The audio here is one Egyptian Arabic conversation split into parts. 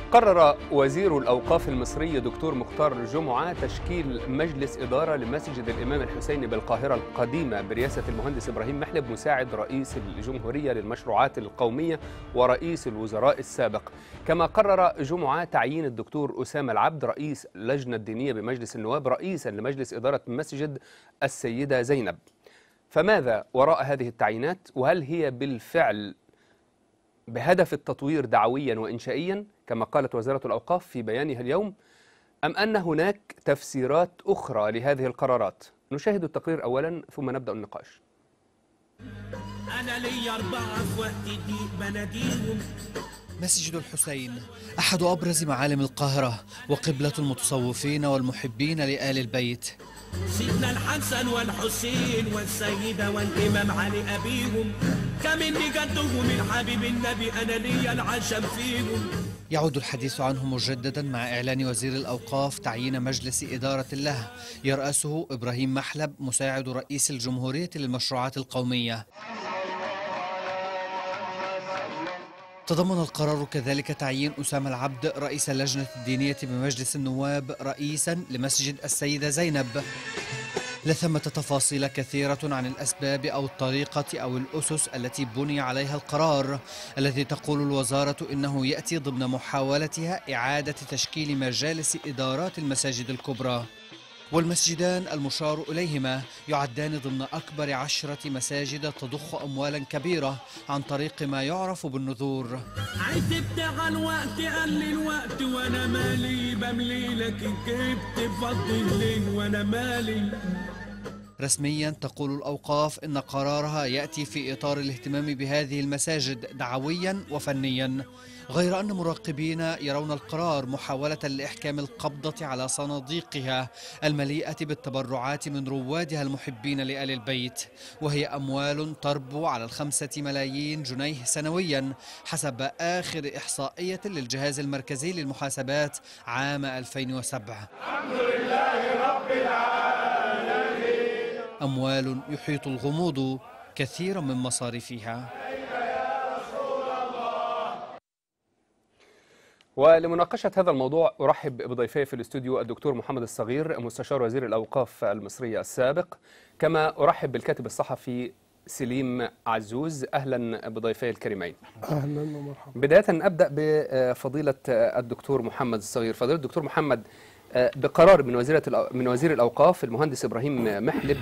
قرر وزير الأوقاف المصري دكتور مختار جمعة تشكيل مجلس إدارة لمسجد الإمام الحسين بالقاهرة القديمة برئاسة المهندس إبراهيم محلب مساعد رئيس الجمهورية للمشروعات القومية ورئيس الوزراء السابق كما قرر جمعة تعيين الدكتور أسامة العبد رئيس اللجنة الدينية بمجلس النواب رئيسا لمجلس إدارة مسجد السيدة زينب فماذا وراء هذه التعيينات وهل هي بالفعل بهدف التطوير دعويا وإنشائيا كما قالت وزارة الأوقاف في بيانها اليوم أم أن هناك تفسيرات أخرى لهذه القرارات نشاهد التقرير أولا ثم نبدأ النقاش انا ليا اربعه في وقت الضيق بناديهم مسجد الحسين أحد أبرز معالم القاهرة وقبلة المتصوفين والمحبين لآل البيت سيدنا الحسن والحسين والسيده والامام علي ابيهم كمني جدهم الحبيب النبي انا ليا العشم فيهم يعود الحديث عنه مجددا مع إعلان وزير الأوقاف تعيين مجلس إدارة له يرأسه إبراهيم محلب مساعد رئيس الجمهورية للمشروعات القومية تضمن القرار كذلك تعيين أسامة العبد رئيس اللجنة الدينية بمجلس النواب رئيسا لمسجد السيدة زينب لثمة تفاصيل كثيرة عن الأسباب أو الطريقة أو الأسس التي بني عليها القرار الذي تقول الوزارة إنه يأتي ضمن محاولتها إعادة تشكيل مجالس إدارات المساجد الكبرى والمسجدان المشار إليهما يعدان ضمن أكبر عشرة مساجد تضخ أموالا كبيرة عن طريق ما يعرف بالنذور عتبت على الوقت قال لي الوقت وانا مالي بملي لك جبت فضل لي وانا مالي رسميا تقول الأوقاف إن قرارها يأتي في إطار الاهتمام بهذه المساجد دعويا وفنيا غير أن مراقبين يرون القرار محاولة لإحكام القبضة على صناديقها المليئة بالتبرعات من روادها المحبين لآل البيت وهي أموال تربو على الخمسة ملايين جنيه سنويا حسب آخر إحصائية للجهاز المركزي للمحاسبات عام 2007 أموال يحيط الغموض كثيرا من مصاريفها ولمناقشة هذا الموضوع أرحب بضيفي في الاستوديو الدكتور محمد الصغير مستشار وزير الأوقاف المصرية السابق كما أرحب بالكاتب الصحفي سليم عزوز أهلا بضيفي الكريمين اهلا ومرحبا بداية أبدأ بفضيلة الدكتور محمد الصغير فضيلة الدكتور محمد بقرار من وزيرة الأو- من وزير الأوقاف المهندس إبراهيم محلب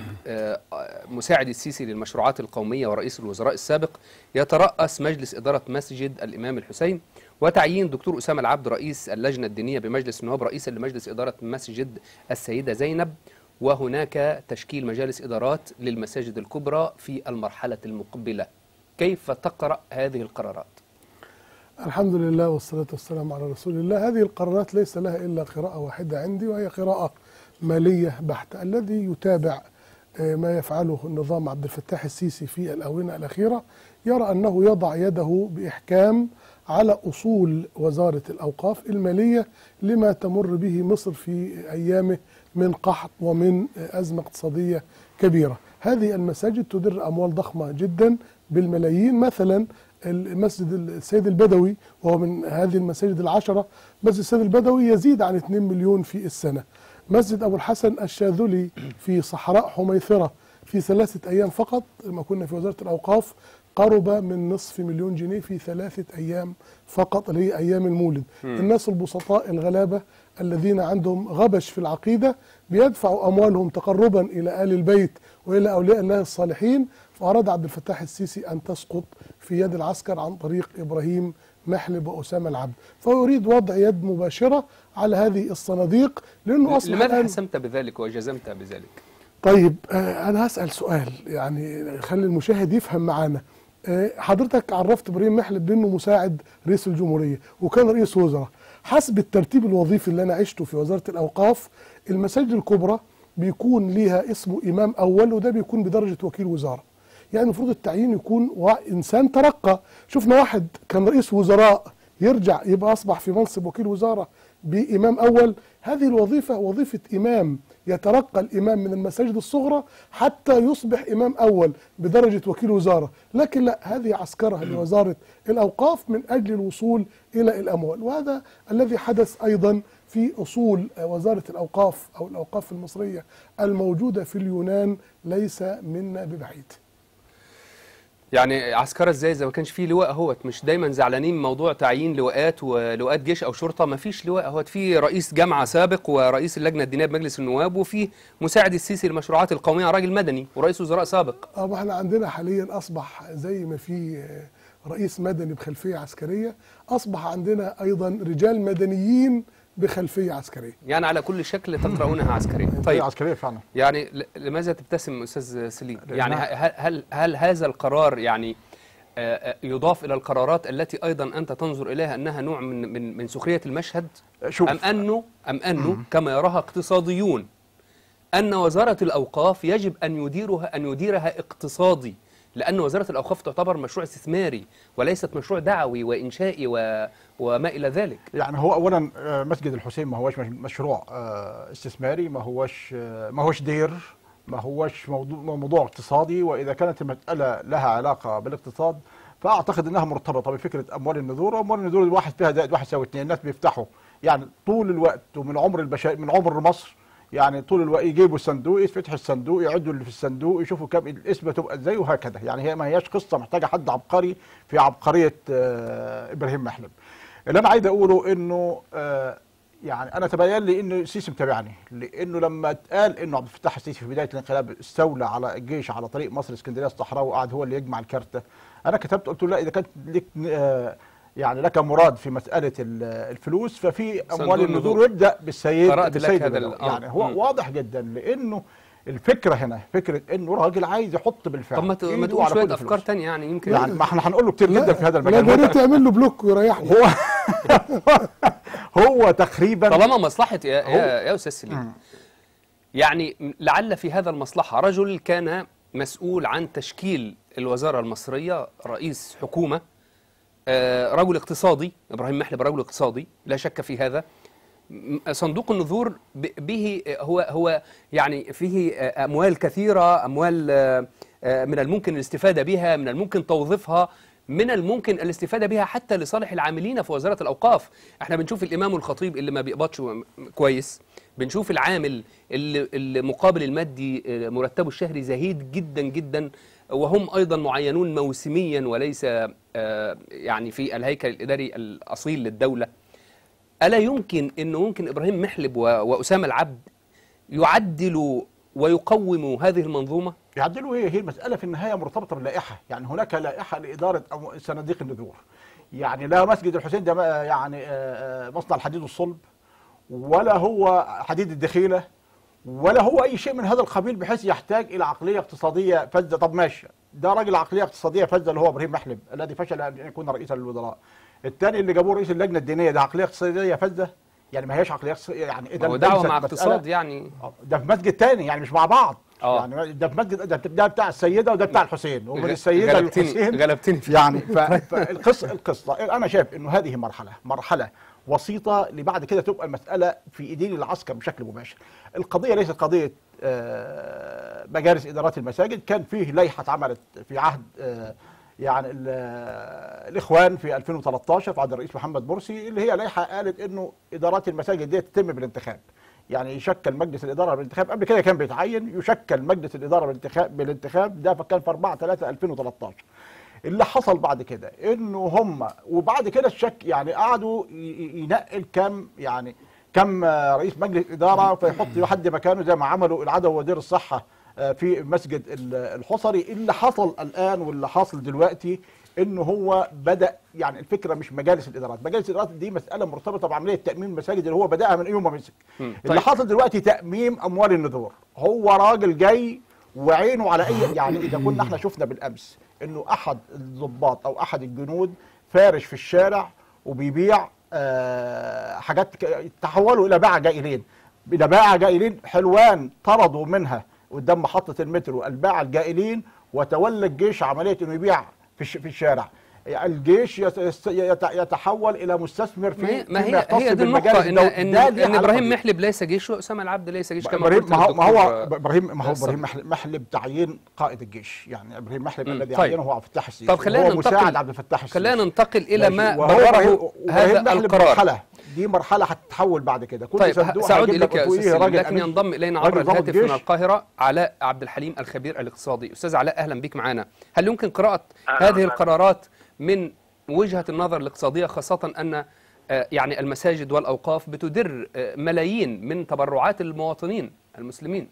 مساعد السيسي للمشروعات القومية ورئيس الوزراء السابق يترأس مجلس إدارة مسجد الإمام الحسين وتعيين دكتور أسامة العبد رئيس اللجنة الدينية بمجلس النواب رئيسا لمجلس إدارة مسجد السيدة زينب وهناك تشكيل مجالس إدارات للمساجد الكبرى في المرحلة المقبلة كيف تقرأ هذه القرارات؟ الحمد لله والصلاة والسلام على رسول الله هذه القرارات ليس لها إلا قراءة واحدة عندي وهي قراءة مالية بحتة الذي يتابع آه، ما يفعله النظام عبد الفتاح السيسي في الآونة الأخيرة يرى أنه يضع يده بإحكام على أصول وزارة الأوقاف المالية لما تمر به مصر في أيامه من قحط ومن آه، أزمة اقتصادية كبيرة هذه المساجد تدر أموال ضخمة جدا بالملايين مثلا المسجد السيد البدوي وهو من هذه المساجد العشرة مسجد السيد البدوي يزيد عن 2 مليون في السنة مسجد أبو الحسن الشاذلي في صحراء حميثرة في ثلاثة أيام فقط لما كنا في وزارة الأوقاف قرب من نصف مليون جنيه في ثلاثة أيام فقط اللي هي أيام المولد الناس البسطاء الغلابة الذين عندهم غبش في العقيدة بيدفعوا أموالهم تقربا إلى آل البيت وإلى أولياء الله الصالحين فأراد عبد الفتاح السيسي أن تسقط في يد العسكر عن طريق إبراهيم محلب وأسامة العبد فهو يريد وضع يد مباشرة على هذه الصناديق لأنه أصلا لماذا الآن- حسمت بذلك وجزمت بذلك؟ طيب آه انا هسال سؤال يعني خلي المشاهد يفهم معانا آه حضرتك عرفت ابراهيم محلب بانه مساعد رئيس الجمهوريه وكان رئيس وزراء حسب الترتيب الوظيفي اللي انا عشته في وزاره الاوقاف المساجد الكبرى بيكون ليها اسمه امام اول وده بيكون بدرجه وكيل وزاره يعني المفروض التعيين يكون وا- انسان ترقى شفنا واحد كان رئيس وزراء يرجع يبقى اصبح في منصب وكيل وزاره بامام اول هذه الوظيفه وظيفه امام يترقى الامام من المساجد الصغرى حتى يصبح امام اول بدرجه وكيل وزاره لكن لا هذه عسكره لوزاره الاوقاف من اجل الوصول الى الاموال وهذا الذي حدث ايضا في اصول وزاره الاوقاف او الاوقاف المصريه الموجوده في اليونان ليس منا ببعيد يعني عسكرة ازاي اذا ما كانش فيه لواء اهوت مش دايما زعلانين من موضوع تعيين لواءات ولواءات جيش او شرطه ما فيش لواء اهوت في رئيس جامعه سابق ورئيس اللجنه الدينيه بمجلس النواب وفي مساعد السيسي للمشروعات القوميه راجل مدني ورئيس وزراء سابق اه احنا عندنا حاليا اصبح زي ما في رئيس مدني بخلفيه عسكريه اصبح عندنا ايضا رجال مدنيين بخلفيه عسكريه يعني على كل شكل تقرؤونها عسكريه طيب طيب عسكريه فعلا يعني ل- لماذا تبتسم استاذ سليم لأنها- يعني هل هل هل هذا القرار يعني آه، آه، يضاف الى القرارات التي ايضا انت تنظر اليها انها نوع من من من سخريه المشهد شوف ام انه ام انه كما يراها اقتصاديون ان وزاره الاوقاف يجب ان يديرها ان يديرها اقتصادي لان وزاره الاوقاف تعتبر مشروع استثماري وليست مشروع دعوي وانشائي و وما الى ذلك يعني هو اولا آه، مسجد الحسين ما هوش مش- مشروع آه، استثماري ما هوش آه، ما هوش دير ما هوش موضوع موضوع اقتصادي واذا كانت المساله لها علاقه بالاقتصاد فاعتقد انها مرتبطه بفكره اموال النذور واموال النذور الواحد فيها زائد واحد يساوي اثنين الناس بيفتحوا يعني طول الوقت ومن عمر البشر من عمر مصر يعني طول الوقت يجيبوا الصندوق يفتحوا الصندوق يعدوا اللي في الصندوق يشوفوا كم الاسم تبقى ازاي وهكذا يعني هي ما هياش قصه محتاجه حد عبقري في عبقريه آه، ابراهيم محلب اللي انا عايز اقوله انه آه، يعني انا تبين لي انه السيسي متابعني لانه لما اتقال انه عبد الفتاح السيسي في بدايه الانقلاب استولى على الجيش على طريق مصر اسكندريه الصحراء وقعد هو اللي يجمع الكارته انا كتبت قلت له لا اذا كانت لك آه، يعني لك مراد في مساله ال- الفلوس ففي صندوق اموال النذور. النذور يبدا بالسيد قرأت لك بالسيد هذا النذور. ال- آه. يعني هو مم. واضح جدا لانه الفكره هنا فكره انه راجل عايز يحط بالفعل طب ما ت- ما إيده تقول على شويه كل افكار فلوس. تانية يعني يمكن يعني ما احنا هنقول له كتير جدا في هذا لا المجال ده تعمل له بلوك ويريحني هو هو تقريبا طالما مصلحة يا يا, يا أستاذ سليم يعني م- لعل في هذا المصلحة رجل كان مسؤول عن تشكيل الوزارة المصرية رئيس حكومة آه، رجل اقتصادي إبراهيم محلب رجل اقتصادي لا شك في هذا م- صندوق النذور ب- به هو هو يعني فيه آه، أموال كثيرة أموال آه، آه، من الممكن الاستفادة بها من الممكن توظيفها من الممكن الاستفادة بها حتى لصالح العاملين في وزارة الأوقاف احنا بنشوف الإمام والخطيب اللي ما بيقبضش م- كويس بنشوف العامل اللي, اللي مقابل المادي آه، مرتبه الشهري زهيد جدا جدا وهم أيضا معينون موسميا وليس آه، يعني في الهيكل الإداري الأصيل للدولة ألا يمكن أنه ممكن إبراهيم محلب و- وأسامة العبد يعدلوا ويقوموا هذه المنظومة يعدلوا ايه هي المساله في النهايه مرتبطه باللائحه يعني هناك لائحه لاداره أمو- صناديق النذور يعني لا مسجد الحسين ده ما- يعني آه، آه، مصنع الحديد والصلب ولا هو حديد الدخيله ولا هو اي شيء من هذا القبيل بحيث يحتاج الى عقليه اقتصاديه فذه طب ماشي ده راجل عقليه اقتصاديه فذه اللي هو ابراهيم محلب الذي فشل ان يكون رئيسا للوزراء الثاني اللي جابوه رئيس اللجنه الدينيه ده عقليه اقتصاديه فذه يعني ما هيش عقليه اقتصاديه يعني اذا هو دعوة ليست مع مسألة- اقتصاد يعني ده في مسجد تاني يعني مش مع بعض آه. يعني ده في مسجد ده, ده بتاع السيده وده بتاع الحسين ومن السيده غلبتني للحسين غلبتني في يعني ف- فالقصه القصه انا شايف انه هذه مرحله مرحله وسيطه لبعد كده تبقى المساله في ايدين العسكر بشكل مباشر. القضيه ليست قضيه آه، مجالس ادارات المساجد كان فيه لائحه اتعملت في عهد آه، يعني ال- آه، الاخوان في 2013 في عهد الرئيس محمد مرسي اللي هي لائحه قالت انه ادارات المساجد دي تتم بالانتخاب. يعني يشكل مجلس الاداره بالانتخاب قبل كده كان بيتعين يشكل مجلس الاداره بالانتخاب بالانتخاب ده كان في 4 3 2013 اللي حصل بعد كده انه هم وبعد كده الشك يعني قعدوا ي- ي- ينقل كم يعني كم آه، رئيس مجلس اداره فيحط حد مكانه زي ما عملوا العدو وزير الصحه آه، في مسجد ال- الحصري اللي حصل الان واللي حاصل دلوقتي انه هو بدا يعني الفكره مش مجالس الادارات، مجالس الادارات دي مساله مرتبطه بعمليه تاميم المساجد اللي هو بداها من يوم ما مسك. مم. اللي حاصل دلوقتي تاميم اموال النذور، هو راجل جاي وعينه على اي يعني اذا كنا احنا شفنا بالامس انه احد الضباط او احد الجنود فارش في الشارع وبيبيع آه حاجات ك- تحولوا الى باعة جائلين الى باعة جائلين حلوان طردوا منها قدام محطة المترو الباعة الجائلين وتولى الجيش عملية انه يبيع في الش- في الشارع الجيش يت- يست- يت- يتحول الى مستثمر في ما هي ما فيما هي, يختص هي دي بالمجال النقطة إن, الدولي. إن, ده ليه إن علاقة إبراهيم بيه. محلب ليس جيش وأسامة العبد ليس جيش كما ابراهيم قلت ما هو ما هو الدكتور، ابراهيم ما هو الصبر. ابراهيم محلب, محلب تعيين قائد الجيش يعني ابراهيم محلب مم. الذي طيب. عينه هو عبد الفتاح السيسي طب خلينا هو مساعد ننتقل عبد الفتاح السيسي خلينا ننتقل إلى ما ماشي. وهو إبراهيم- برره إبراهيم هذا محلب القرار مرحله دي مرحله هتتحول بعد كده كل طيب صندوق سأعود هيجيب لك إليك يا فوقيه أستاذ سليم راجل لكن أمين، ينضم إلينا عبر راجل ضابط الهاتف من جيش. القاهرة علاء عبد الحليم الخبير الاقتصادي أستاذ علاء أهلا بك معنا هل يمكن قراءة أهلا هذه وسهلا. القرارات من وجهة النظر الاقتصادية خاصة أن آه، يعني المساجد والأوقاف بتدر آه، ملايين من تبرعات المواطنين المسلمين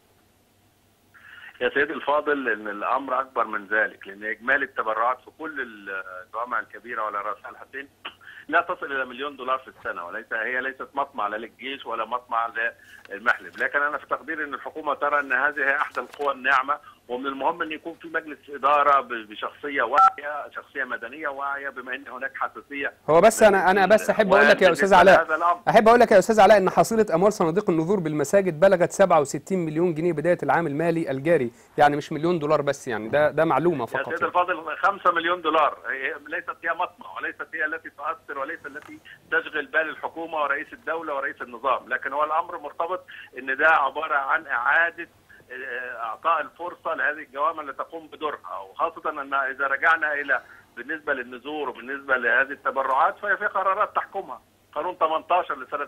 يا سيدي الفاضل ان الامر اكبر من ذلك لان اجمالي التبرعات في كل الجوامع الكبيره ولا راسها الحسين لا تصل الى مليون دولار في السنه وليس هي ليست مطمع لا للجيش ولا مطمع للمحلب لكن انا في تقديري ان الحكومه ترى ان هذه هي احدى القوى الناعمه ومن المهم ان يكون في مجلس اداره ب- بشخصيه واعيه شخصيه مدنيه واعيه بما ان هناك حساسيه هو بس أنا أنا بس أحب أقول لك يا أستاذ علاء هذا الامر أحب أقول لك يا أستاذ علاء إن حصيلة أموال صناديق النذور بالمساجد بلغت 67 مليون جنيه بداية العام المالي الجاري يعني مش مليون دولار بس يعني ده ده معلومة يا فقط سيدي يعني. الفاضل 5 مليون دولار هي ليست هي مطمع وليست هي التي تؤثر وليست التي تشغل بال الحكومه ورئيس الدوله ورئيس النظام لكن هو الامر مرتبط ان ده عباره عن اعاده آه، اعطاء الفرصه لهذه الجوامع اللي تقوم بدورها وخاصه ان اذا رجعنا الى بالنسبه للنذور وبالنسبه لهذه التبرعات فهي في قرارات تحكمها قانون 18 لسنه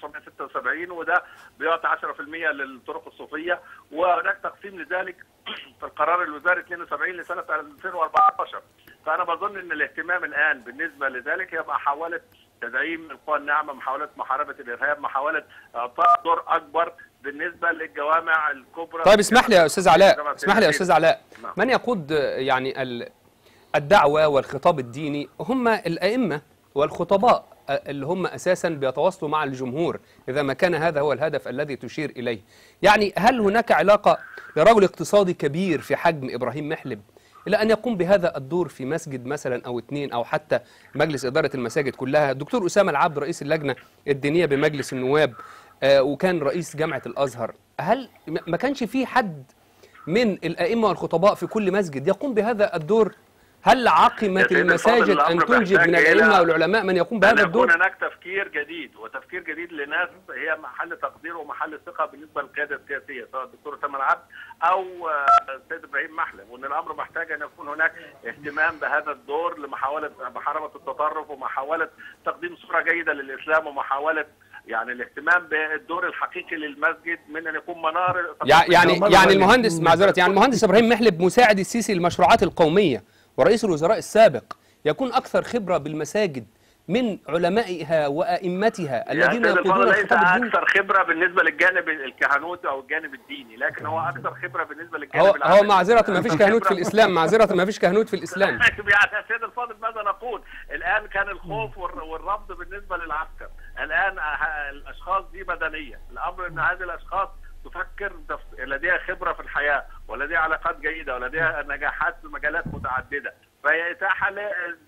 1976 وده بيعطي 10% للطرق الصوفيه وهناك تقسيم لذلك في القرار الوزاري 72 لسنه 2014 فانا بظن ان الاهتمام الان بالنسبه لذلك هي محاوله تدعيم القوى الناعمه محاوله محاربه الارهاب محاوله اعطاء دور اكبر بالنسبه للجوامع الكبرى طيب اسمح لي يا استاذ علاء جامعة اسمح لي يا التجميل. استاذ علاء نعم. من يقود آه، يعني ال- الدعوه والخطاب الديني هم الائمه والخطباء آه، اللي هم اساسا بيتواصلوا مع الجمهور اذا ما كان هذا هو الهدف الذي تشير اليه يعني هل هناك علاقه لرجل اقتصادي كبير في حجم ابراهيم محلب الى ان يقوم بهذا الدور في مسجد مثلا او اثنين او حتى مجلس اداره المساجد كلها الدكتور اسامه العبد رئيس اللجنه الدينيه بمجلس النواب آه، وكان رئيس جامعه الازهر هل ما ما كانش في حد من الائمه والخطباء في كل مسجد يقوم بهذا الدور هل يا عقمت سيدي المساجد الفاضل، ان الأمر تنجب محتاج من إلى- الائمه والعلماء من يقوم أن بهذا يكون الدور هناك تفكير جديد وتفكير جديد لناس هي محل تقدير ومحل ثقه بالنسبه للقياده السياسيه سواء الدكتور اسامه العبد او آه، السيد ابراهيم محلب وان الامر محتاج ان يكون هناك اهتمام بهذا الدور لمحاوله محاربه التطرف ومحاوله تقديم صوره جيده للاسلام ومحاوله يعني الاهتمام بالدور الحقيقي للمسجد من ان يكون منار يع- يعني مرة يعني غير- المهندس معذره يعني المهندس ابراهيم محلب مساعد السيسي للمشروعات القوميه ورئيس الوزراء السابق يكون اكثر خبره بالمساجد من علمائها وائمتها الذين يعني سيد يقودون الفاضل ليس الخطاب الديني اكثر خبره بالنسبه للجانب الكهنوتي او الجانب الديني لكن هو اكثر خبره بالنسبه للجانب هو العملي هو معذره ما فيش كهنوت في خبرة- الاسلام معذره ما فيش كهنوت في الاسلام يعني يا سيد الفاضل ماذا نقول؟ الان كان الخوف والر- والرفض بالنسبه للعسكر، الان ه- الاشخاص دي مدنيه، الامر ان هذه الاشخاص تفكر تف- لديها خبره في الحياه ولديها علاقات جيده ولديها نجاحات في مجالات متعدده، فهي اتاحه ل-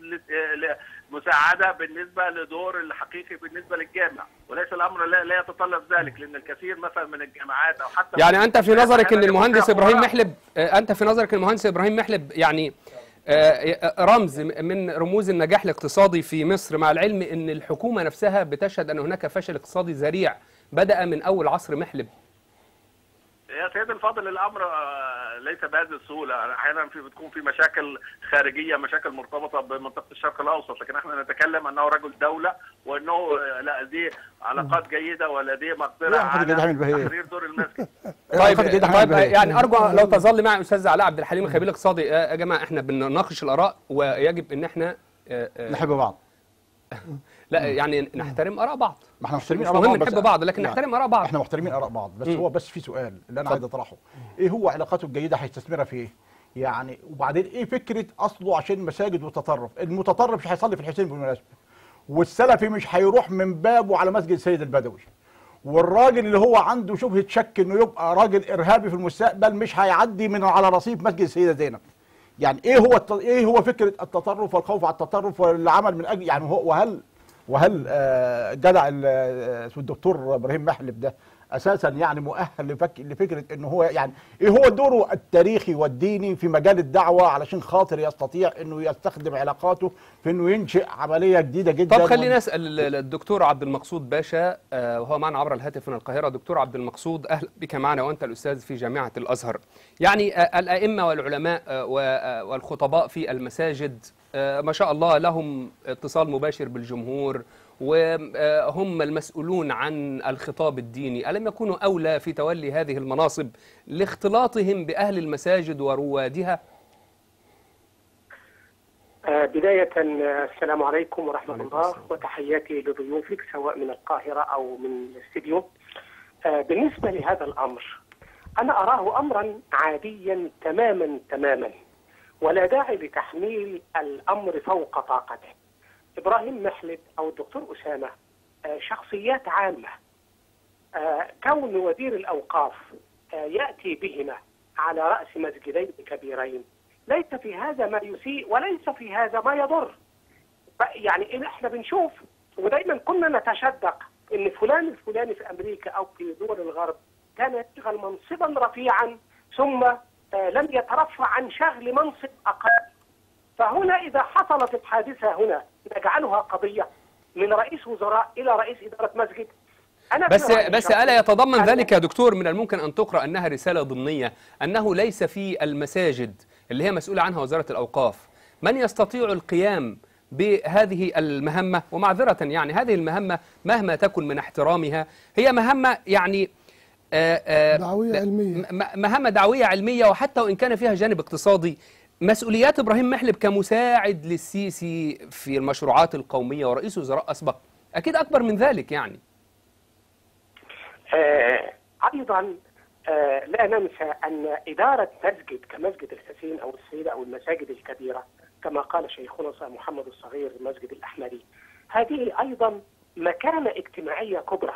ل- لمساعده بالنسبه لدور الحقيقي بالنسبه للجامع، وليس الامر لا, لا يتطلب ذلك لان الكثير مثلا من الجامعات او حتى يعني انت في نظرك ان أحياناً المهندس يكون ابراهيم فيها محلب آه، انت في نظرك المهندس ابراهيم محلب يعني آه، رمز من رموز النجاح الاقتصادي في مصر مع العلم ان الحكومه نفسها بتشهد ان هناك فشل اقتصادي ذريع بدا من اول عصر محلب يا سيدي الفاضل الامر آه، ليس بهذه السهوله احيانا في بتكون في مشاكل خارجيه مشاكل مرتبطه بمنطقه الشرق الاوسط لكن احنا نتكلم انه رجل دوله وانه آه، لا لديه علاقات جيده ولديه مقدره لا، حد جديد على عامل بها إيه؟ تحرير دور المسجد طيب خد كده طيب هعمل بإيه؟ يعني ارجو لو تظل معي استاذ علاء عبد الحليم الخبير الاقتصادي آه، يا جماعه احنا بنناقش الاراء ويجب ان احنا آه، آه، نحب بعض لا يعني نحترم اراء بعض ما احنا محترمين مش آراء مهم بعض، بس- نحب بعض لكن لا. نحترم اراء بعض احنا محترمين اراء بعض بس مم. هو بس في سؤال اللي انا عايز اطرحه ايه هو علاقاته الجيده هيستثمرها في ايه يعني وبعدين ايه فكره اصله عشان مساجد وتطرف المتطرف مش هيصلي في الحسين بالمناسبه والسلفي مش هيروح من بابه على مسجد سيد البدوي والراجل اللي هو عنده شبهه شك انه يبقى راجل ارهابي في المستقبل مش هيعدي من على رصيف مسجد السيده زينب يعني ايه هو الت... ايه هو فكره التطرف والخوف على التطرف والعمل من اجل يعني هو وهل وهل آه، جدع ال- آه، الدكتور ابراهيم محلب ده اساسا يعني مؤهل لفك لفكره انه هو يعني ايه هو دوره التاريخي والديني في مجال الدعوه علشان خاطر يستطيع انه يستخدم علاقاته في انه ينشئ عمليه جديده جدا طب خلينا نسال ال- ال- الدكتور عبد المقصود باشا آه، وهو معنا عبر الهاتف من القاهره دكتور عبد المقصود اهلا بك معنا وانت الاستاذ في جامعه الازهر يعني آه، الائمه والعلماء آه، و- آه، والخطباء في المساجد آه، ما شاء الله لهم اتصال مباشر بالجمهور وهم المسؤولون عن الخطاب الديني ألم يكونوا أولى في تولي هذه المناصب لاختلاطهم بأهل المساجد وروادها آه، بداية آه، السلام عليكم ورحمة وعليكم الله السلام. وتحياتي لضيوفك سواء من القاهرة أو من الاستديو آه، بالنسبة لهذا الأمر أنا أراه أمرا عاديا تماما تماما ولا داعي لتحميل الأمر فوق طاقته إبراهيم محلب أو الدكتور أسامة آه، شخصيات عامة آه، كون وزير الأوقاف آه، يأتي بهما على رأس مسجدين كبيرين ليس في هذا ما يسيء وليس في هذا ما يضر ف- يعني إن احنا بنشوف ودايما كنا نتشدق ان فلان الفلاني في امريكا او في دول الغرب كان يشغل منصبا رفيعا ثم آه، لم يترفع عن شغل منصب اقل فهنا اذا حصلت الحادثه هنا نجعلها قضيه من رئيس وزراء الى رئيس اداره مسجد انا بس في رأيي بس الشخصي الا يتضمن أن- ذلك يا دكتور من الممكن ان تقرا انها رساله ضمنيه انه ليس في المساجد اللي هي مسؤوله عنها وزاره الاوقاف من يستطيع القيام بهذه المهمه ومعذره يعني هذه المهمه مهما تكن من احترامها هي مهمه يعني آه، آه، دعوية لا، علمية. م- م- مهمه دعويه علميه وحتى وان كان فيها جانب اقتصادي مسؤوليات ابراهيم محلب كمساعد للسيسي في المشروعات القوميه ورئيس وزراء اسبق اكيد اكبر من ذلك يعني آه، ايضا آه، لا ننسى ان اداره مسجد كمسجد الحسين او السيده او المساجد الكبيره كما قال شيخنا محمد الصغير المسجد الاحمدي هذه ايضا مكانه اجتماعيه كبرى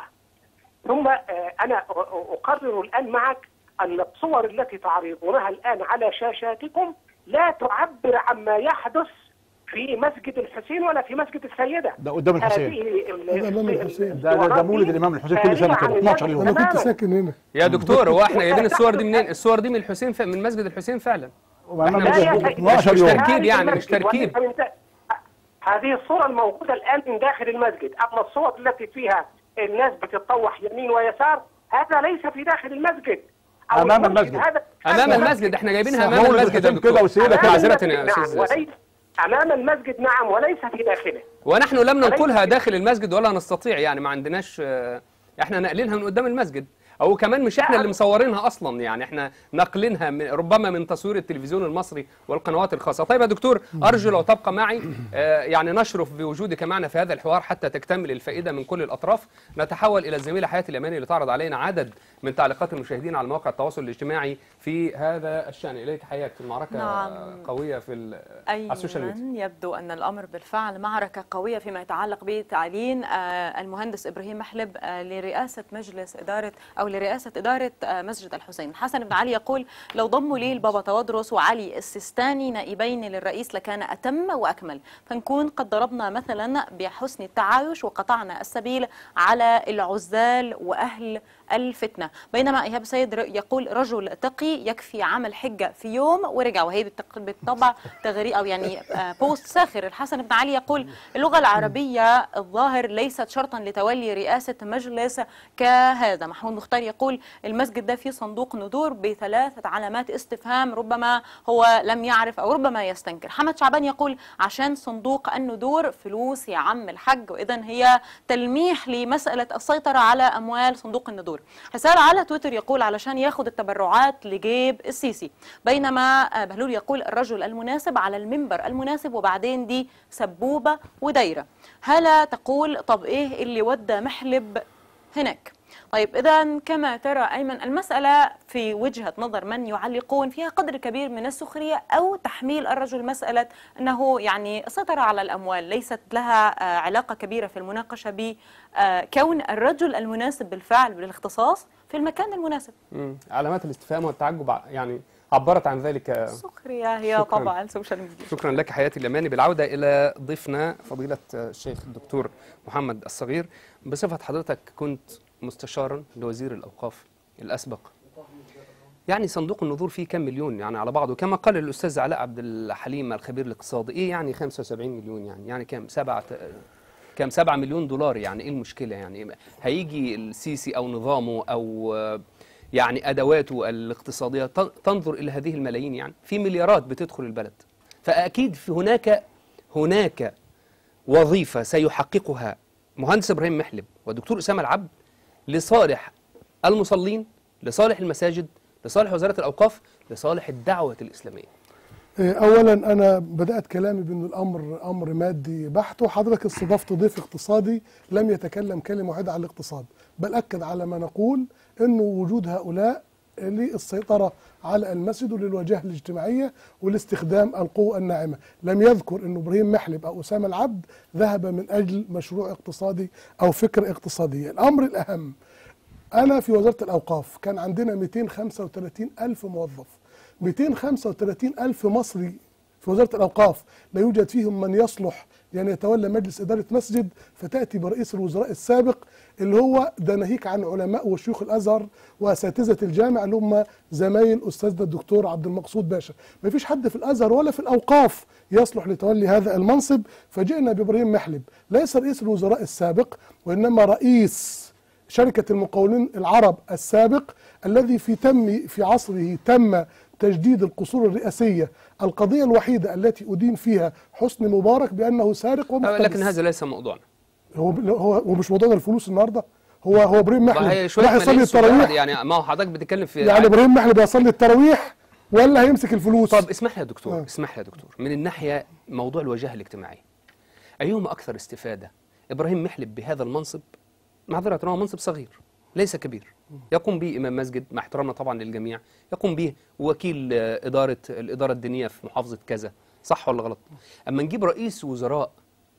ثم آه، انا أ- أ- اقرر الان معك ان الصور التي تعرضونها الان على شاشاتكم لا تعبر عما يحدث في مسجد الحسين ولا في مسجد السيده ده قدام الحسين. هذه ال- ده أمام ال- الحسين. ده- ده- ده مولد الإمام الحسين كل سنة كده، 12 يوم. انا كنت تماماً. ساكن هنا يا دكتور هو احنا جايبين الصور دي منين؟ الصور دي من الحسين ف... من مسجد الحسين فعلا وأنا إحنا لا يا موجود سيدي، 12 مش يوم تركيب يعني، خارج مش تركيب. المسجد وليس من دا- هذه الصورة الموجودة الآن من داخل المسجد أما الصور التي فيها الناس بتتطوح يمين ويسار هذا ليس في داخل المسجد أو أمام المسجد المسجد. هذا امام هذا المسجد احنا جايبينها امام مولد المسجد يا الحسين كده دكتور وسيلة أمام كده. معذرة المسجد يا نعم استاذ وليس أمام المسجد نعم وليس في داخله ونحن لم ننقلها وليس- داخل المسجد ولا نستطيع يعني ما عندناش آه، احنا ناقلينها من قدام المسجد او كمان مش احنا اللي مصورينها اصلا يعني احنا ناقلينها من ربما من تصوير التلفزيون المصري والقنوات الخاصه طيب يا دكتور ارجو لو تبقى معي آه، يعني نشرف بوجودك معنا في هذا الحوار حتى تكتمل الفائده من كل الاطراف نتحول الى الزميله حياه اليماني لتعرض علينا عدد من تعليقات المشاهدين على مواقع التواصل الاجتماعي في هذا الشان اليك حياك المعركه نعم. قويه في ال- على السوشيال ميديا أيمن يبدو أن الأمر بالفعل معركة قوية فيما يتعلق بتعيين آه، المهندس إبراهيم محلب آه، لرئاسة مجلس إدارة أو لرئاسة إدارة آه، مسجد الحسين حسن بن علي يقول لو ضموا لي البابا تودرس وعلي السيستاني نائبين للرئيس لكان أتم وأكمل فنكون قد ضربنا مثلا بحسن التعايش وقطعنا السبيل على العزال وأهل الفتنة بينما إيهاب سيد ر- يقول رجل تقي يكفي عمل حجة في يوم ورجع وهي بالتق- بالطبع تغري أو يعني آه، بوست ساخر الحسن بن علي يقول اللغة العربية الظاهر ليست شرطا لتولي رئاسة مجلس كهذا محمود مختار يقول المسجد ده فيه صندوق ندور بثلاثة علامات استفهام ربما هو لم يعرف أو ربما يستنكر حمد شعبان يقول عشان صندوق الندور فلوس يا عم الحج وإذا هي تلميح لمسألة السيطرة على أموال صندوق الندور حساب على تويتر يقول علشان ياخد التبرعات لجيب السيسي بينما آه، بهلول يقول الرجل المناسب على المنبر المناسب وبعدين دي سبوبة ودايرة هلا تقول طب إيه اللي ودى محلب هناك طيب إذا كما ترى أيمن المسألة في وجهة نظر من يعلقون فيها قدر كبير من السخرية أو تحميل الرجل مسألة أنه يعني سيطرة على الأموال ليست لها آه، علاقة كبيرة في المناقشة بكون الرجل المناسب بالفعل بالاختصاص في المكان المناسب مم. علامات الاستفهام والتعجب ع- يعني عبرت عن ذلك السخرية هي شكراً. طبعا السوشيال ميديا شكرا لك حياتي اليماني بالعودة إلى ضيفنا فضيلة الشيخ الدكتور محمد الصغير بصفة حضرتك كنت مستشارا لوزير الاوقاف الاسبق يعني صندوق النذور فيه كم مليون يعني على بعضه كما قال الاستاذ علاء عبد الحليم الخبير الاقتصادي ايه يعني 75 مليون يعني يعني كام سبعة كام 7 مليون دولار يعني ايه المشكله يعني هيجي السيسي او نظامه او آه، يعني ادواته الاقتصاديه تن- تنظر الى هذه الملايين يعني في مليارات بتدخل البلد فاكيد في هناك هناك وظيفه سيحققها مهندس ابراهيم محلب والدكتور اسامه العبد لصالح المصلين لصالح المساجد لصالح وزاره الاوقاف لصالح الدعوه الاسلاميه إيه، اولا انا بدات كلامي بان الامر امر مادي بحت وحضرتك استضفت ضيف اقتصادي لم يتكلم كلمه واحده عن الاقتصاد بل اكد على ما نقول انه وجود هؤلاء للسيطره على المسجد وللواجهه الاجتماعيه ولاستخدام القوه الناعمه لم يذكر ان ابراهيم محلب او اسامه العبد ذهب من اجل مشروع اقتصادي او فكره اقتصاديه الامر الاهم أنا في وزارة الأوقاف كان عندنا 235 ألف موظف 235 ألف مصري في وزارة الأوقاف لا يوجد فيهم من يصلح لأن يتولى مجلس إدارة مسجد فتأتي برئيس الوزراء السابق اللي هو ده ناهيك عن علماء وشيوخ الأزهر وأساتذة الجامع اللي هم زمايل أستاذنا الدكتور عبد المقصود باشا ما فيش حد في الأزهر ولا في الأوقاف يصلح لتولي هذا المنصب فجئنا بإبراهيم محلب ليس رئيس الوزراء السابق وإنما رئيس شركة المقاولين العرب السابق الذي في تم في عصره تم تجديد القصور الرئاسية القضية الوحيدة التي أدين فيها حسني مبارك بأنه سارق ومحتبس لكن هذا ليس موضوعنا هو هو هو مش موضوعنا الفلوس النهارده هو هو ابراهيم ما محلب هي شويه راح يصلي ملايين صغيرة التراويح يعني ما هو حضرتك بتتكلم في يعني ابراهيم محلب يصلي التراويح ولا هيمسك الفلوس طب اسمح لي يا دكتور آه. اسمح لي يا دكتور من الناحيه موضوع الوجاهه الاجتماعيه ايهما اكثر استفاده ابراهيم محلب بهذا المنصب معذره هو منصب صغير ليس كبير يقوم به امام مسجد مع احترامنا طبعا للجميع يقوم به وكيل آه، اداره الاداره الدينيه في محافظه كذا صح ولا غلط اما نجيب رئيس وزراء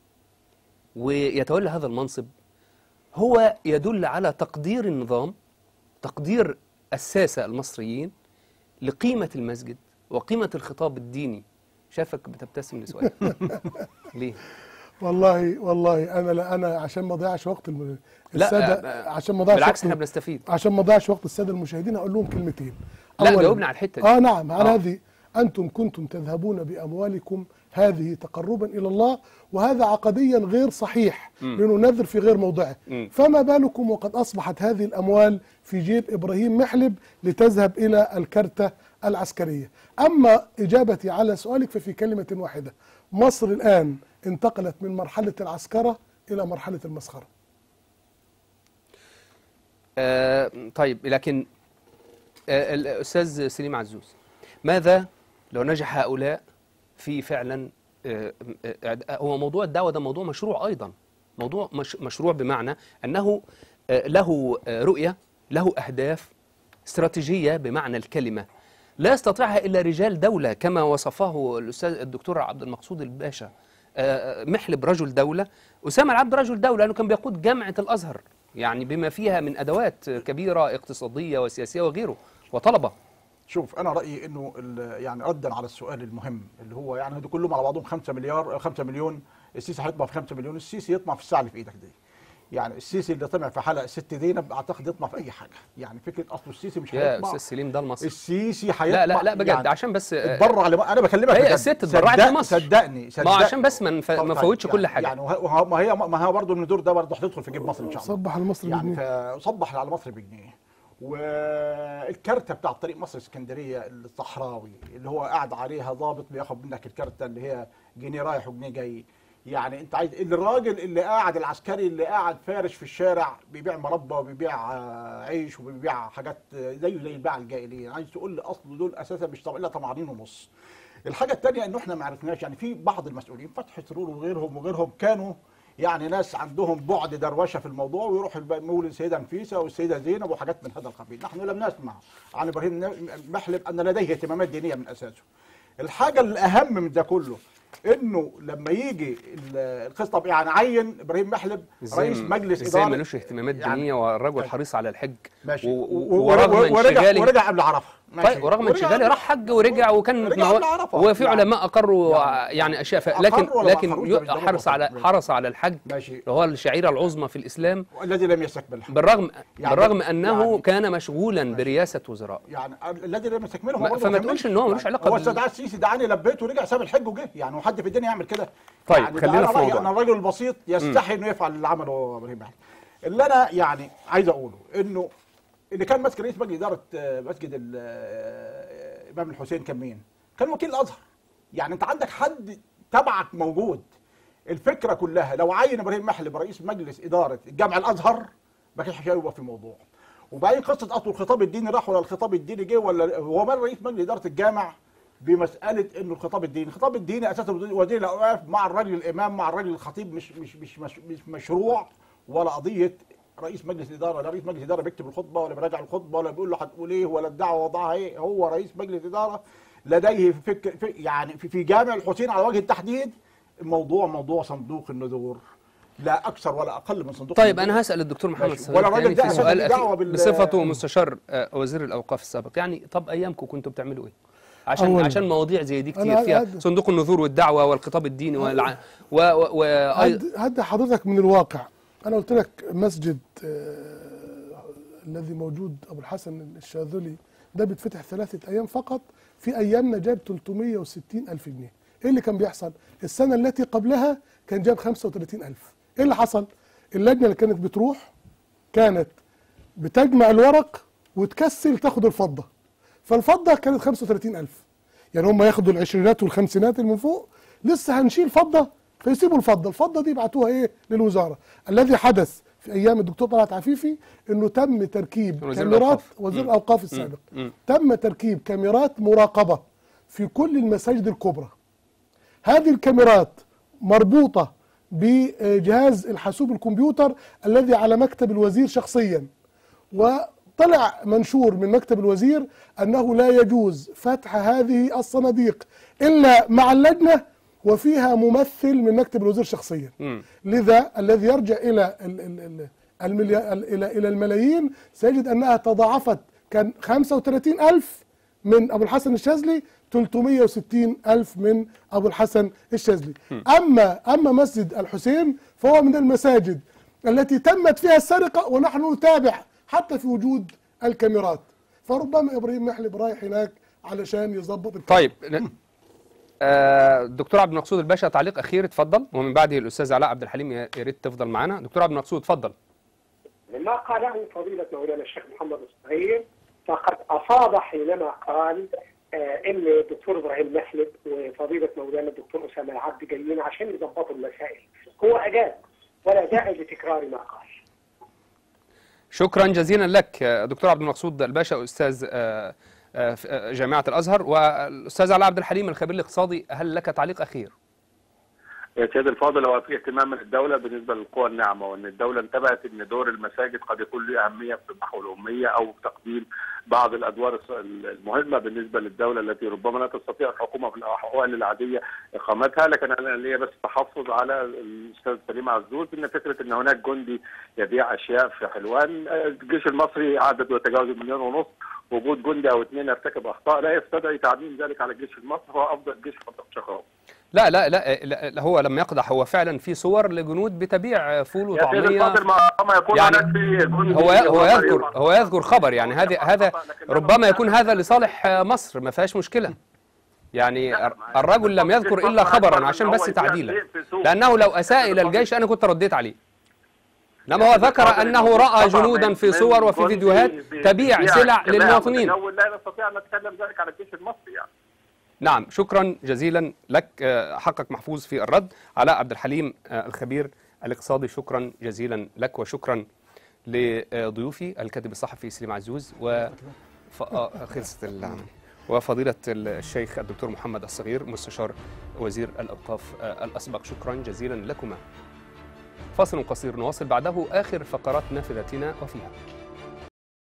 ويتولى هذا المنصب هو يدل على تقدير النظام تقدير الساسه المصريين لقيمة المسجد وقيمة الخطاب الديني شافك بتبتسم لسؤال ليه؟ والله والله انا لا انا عشان ما اضيعش وقت الم- لا، الساده آه، عشان ما اضيعش بالعكس وقت احنا بنستفيد عشان ما اضيعش وقت الساده المشاهدين هقول لهم كلمتين لا أولاً- جاوبنا على الحتة دي اه نعم على آه. هذه انتم كنتم تذهبون باموالكم هذه تقربا الى الله وهذا عقديا غير صحيح لانه نذر في غير موضعه مم. فما بالكم وقد اصبحت هذه الاموال في جيب ابراهيم محلب لتذهب الى الكرته العسكريه اما اجابتي على سؤالك ففي كلمه واحده مصر الان انتقلت من مرحله العسكره الى مرحله المسخره آه طيب لكن آه الأستاذ سليم عزوز ماذا لو نجح هؤلاء في فعلا آه آه هو موضوع الدعوة ده موضوع مشروع أيضا موضوع مش مشروع بمعنى أنه آه له آه رؤية له أهداف استراتيجية بمعنى الكلمة لا يستطيعها إلا رجال دولة كما وصفه الأستاذ الدكتور عبد المقصود الباشا آه، محلب رجل دولة أسامة العبد رجل دولة لأنه كان بيقود جامعة الأزهر يعني بما فيها من أدوات كبيرة اقتصادية وسياسية وغيره وطلبة شوف انا رايي انه ال- يعني ردا على السؤال المهم اللي هو يعني هدول كلهم على بعضهم 5 مليار 5 مليون السيسي هيطمع في 5 مليون السيسي يطمع في الساعه اللي في ايدك دي يعني السيسي اللي طمع في حلقه ست زينب اعتقد يطمع في اي حاجه يعني فكره اصله السيسي مش يا هيطمع أستاذ سليم ده المصري السيسي هيطمع لا لا لا بجد يعني عشان بس آه، اتبرع لما انا بكلمك هي بجد. الست اتبرعت صدق- لمصر. صدقني ما صدقني هو عشان بس ما نف- طب ما طيب، نفوتش كل يعني- حاجة يعني وه- ما هي ما هي برضه الندور ده برضه هتدخل في جيب مصر ان شاء الله صبح المصري يعني بجنيه فصبح على مصر بجنيه والكارته بتاع طريق مصر اسكندريه الصحراوي اللي هو قاعد عليها ضابط بياخد منك الكارته اللي هي جنيه رايح وجنيه جاي يعني انت عايز الراجل اللي قاعد العسكري اللي قاعد فارش في الشارع بيبيع مربى وبيبيع آه، عيش وبيبيع حاجات آه، زيه زي الباعة الجاهليه عايز تقول لي اصل دول اساسا مش طبعا الا طمعانين ونص الحاجه الثانيه انه احنا ما عرفناش يعني في بعض المسؤولين فتحي سرور وغيرهم وغيرهم كانوا يعني ناس عندهم بعد دروشه في الموضوع ويروح مولد السيده نفيسه والسيده زينب وحاجات من هذا القبيل، نحن لم نسمع عن ابراهيم محلب ان لديه اهتمامات دينيه من اساسه. الحاجه الاهم من ده كله انه لما يجي ال- القصه طب يعني عين ابراهيم محلب ازاي رئيس مجلس ازاي اداره ملوش اهتمامات يعني- دينيه والرجل حريص على الحج ماشي و- و- و- و- ورغم ورجع انشغاله ورجع قبل عرفه ماشي. طيب ورغم ورجع انشغاله قبل- راح حج ورجع وكان رجع مو- قبل عرفة. وفي يعني- علماء اقروا يعني- يعني اشياء ف... أقروا لكن ولا ما لكن أقروش؟ ده مش- ده حرص برضه على ماشي. حرص على الحج ماشي اللي هو الشعيره العظمى في الاسلام الذي لم يستكملها بالرغم يعني- بالرغم انه يعني- كان مشغولا برئاسه وزراء يعني الذي لم يستكمله هو ما- برضه فما ما كملش. تقولش إن هو ملوش يعني علاقة هو بال- استدعى السيسي دعاني لبيت ورجع ساب الحج وجه يعني هو حد في الدنيا يعمل كده طيب، يعني ده خلينا أنا في رأيي موضوعنا. ان الرجل البسيط يستحي انه يفعل اللي عمله ابراهيم محلب اللي انا يعني عايز اقوله انه اللي كان ماسك رئيس مجلس اداره آه، مسجد ال- آه، امام الحسين كان مين؟ كان وكيل الازهر يعني انت عندك حد تبعك موجود الفكره كلها لو عين ابراهيم محلب رئيس مجلس اداره الجامع الازهر ما كانش هيبقى في موضوع وبعدين قصه اصل الخطاب الديني راح ولا الخطاب الديني جه ولا هو مال رئيس مجلس اداره الجامع بمساله انه الخطاب الديني، الخطاب الديني اساسا وزير الاوقاف مع الراجل الامام مع الراجل الخطيب مش مش مش مش, مش مشروع ولا قضيه رئيس مجلس اداره لا رئيس مجلس اداره بيكتب الخطبه ولا بيراجع الخطبه ولا بيقول له هتقول ايه ولا الدعوه وضعها ايه هو رئيس مجلس اداره لديه فكر في يعني في, في جامع الحسين على وجه التحديد الموضوع موضوع صندوق النذور لا اكثر ولا اقل من صندوق طيب النذور. انا هسال الدكتور محمد ماشي. صغير ولا الراجل تاني ده في أساساً سؤال ليه دعوة أخير بال- بصفته مستشار آه، وزير الاوقاف السابق يعني طب ايامكم كنتوا بتعملوا ايه عشان أولاً. عشان مواضيع زي دي كتير أنا فيها هد- صندوق النذور والدعوه والخطاب الديني والع... و... و... و... هد هد حضرتك من الواقع انا قلت لك مسجد آه الذي موجود ابو الحسن الشاذلي ده بيتفتح ثلاثه ايام فقط في ايامنا جاب 360 الف جنيه ايه اللي كان بيحصل السنه التي قبلها كان جاب 35 الف ايه اللي حصل اللجنه اللي كانت بتروح كانت بتجمع الورق وتكسل تاخد الفضه فالفضه كانت 35 الف يعني هم ياخدوا العشرينات والخمسينات اللي من فوق لسه هنشيل فضه فيسيبوا الفضه الفضه دي يبعتوها ايه للوزاره الذي حدث في ايام الدكتور طلعت عفيفي انه تم تركيب وزير كاميرات الأوقاف. وزير مم. الاوقاف السابق مم. تم تركيب كاميرات مراقبه في كل المساجد الكبرى هذه الكاميرات مربوطه بجهاز الحاسوب الكمبيوتر الذي على مكتب الوزير شخصيا وطلع منشور من مكتب الوزير انه لا يجوز فتح هذه الصناديق الا مع اللجنه وفيها ممثل من مكتب الوزير شخصيا مم. لذا الذي يرجع الى ال- ال- ال- المليا- ال- الى الى الملايين سيجد انها تضاعفت كان 35 الف من ابو الحسن الشاذلي 360 الف من ابو الحسن الشاذلي اما اما مسجد الحسين فهو من المساجد التي تمت فيها السرقه ونحن نتابع حتى في وجود الكاميرات فربما ابراهيم محلب رايح هناك علشان يظبط الكاميرا. طيب ن- آه، دكتور عبد المقصود الباشا تعليق اخير اتفضل ومن بعده الاستاذ علاء عبد الحليم يا يا ريت تفضل معانا دكتور عبد المقصود اتفضل ما قاله فضيلة مولانا الشيخ محمد الصغير فقد أصاب حينما قال آه إن الدكتور إبراهيم محلب وفضيلة مولانا الدكتور أسامة العبد جايين عشان يضبطوا المسائل هو أجاب ولا داعي لتكرار ما قال شكرا جزيلا لك آه، دكتور عبد المقصود الباشا استاذ آه، آه، في- آه، جامعه الازهر والاستاذ علاء عبد الحليم الخبير الاقتصادي هل لك تعليق اخير يا سيدي الفاضل هو في اهتمام من الدوله بالنسبه للقوى الناعمه وان الدوله انتبهت ان دور المساجد قد يكون له اهميه في محو الاميه او في تقديم بعض الادوار الص- المهمه بالنسبه للدوله التي ربما لا تستطيع الحكومه في الاحوال العاديه اقامتها لكن انا ليا بس تحفظ على الاستاذ سليم عزوز ان فكره ان هناك جندي يبيع اشياء في حلوان آه، الجيش المصري عدده يتجاوز المليون ونص وجود جندي او اثنين يرتكب اخطاء لا يستدعي تعميم ذلك على الجيش المصري هو افضل جيش في منطقه شقاوه لا لا لا, لا, لا هو لم يقدح هو فعلا في صور لجنود بتبيع فول يا سيدي وطعميه الفاضل ما ما يكون يعني هناك في جندي هو هو يقدر يذكر يفعل. هو يذكر خبر يعني هذا هذا ربما يكون هذا لصالح مصر ما فيهاش مشكله يعني الرجل لم يذكر الا خبرا عشان بس تعديلا لانه لو اساء الى الجيش انا كنت رديت عليه لما هو ذكر انه راى جنودا في صور وفي فيديوهات تبيع سلع للمواطنين لا نستطيع ان نتكلم ذلك على الجيش المصري يعني نعم شكرا جزيلا لك آه، حقك محفوظ في الرد علاء عبد الحليم آه، الخبير الاقتصادي شكرا جزيلا لك وشكرا لضيوفي الكاتب الصحفي سليم عزوز و ف... آه، خلصت ال... وفضيلة الشيخ الدكتور محمد الصغير مستشار وزير الأوقاف آه، الأسبق شكرا جزيلا لكما فاصل قصير نواصل بعده آخر فقرات نافذتنا وفيها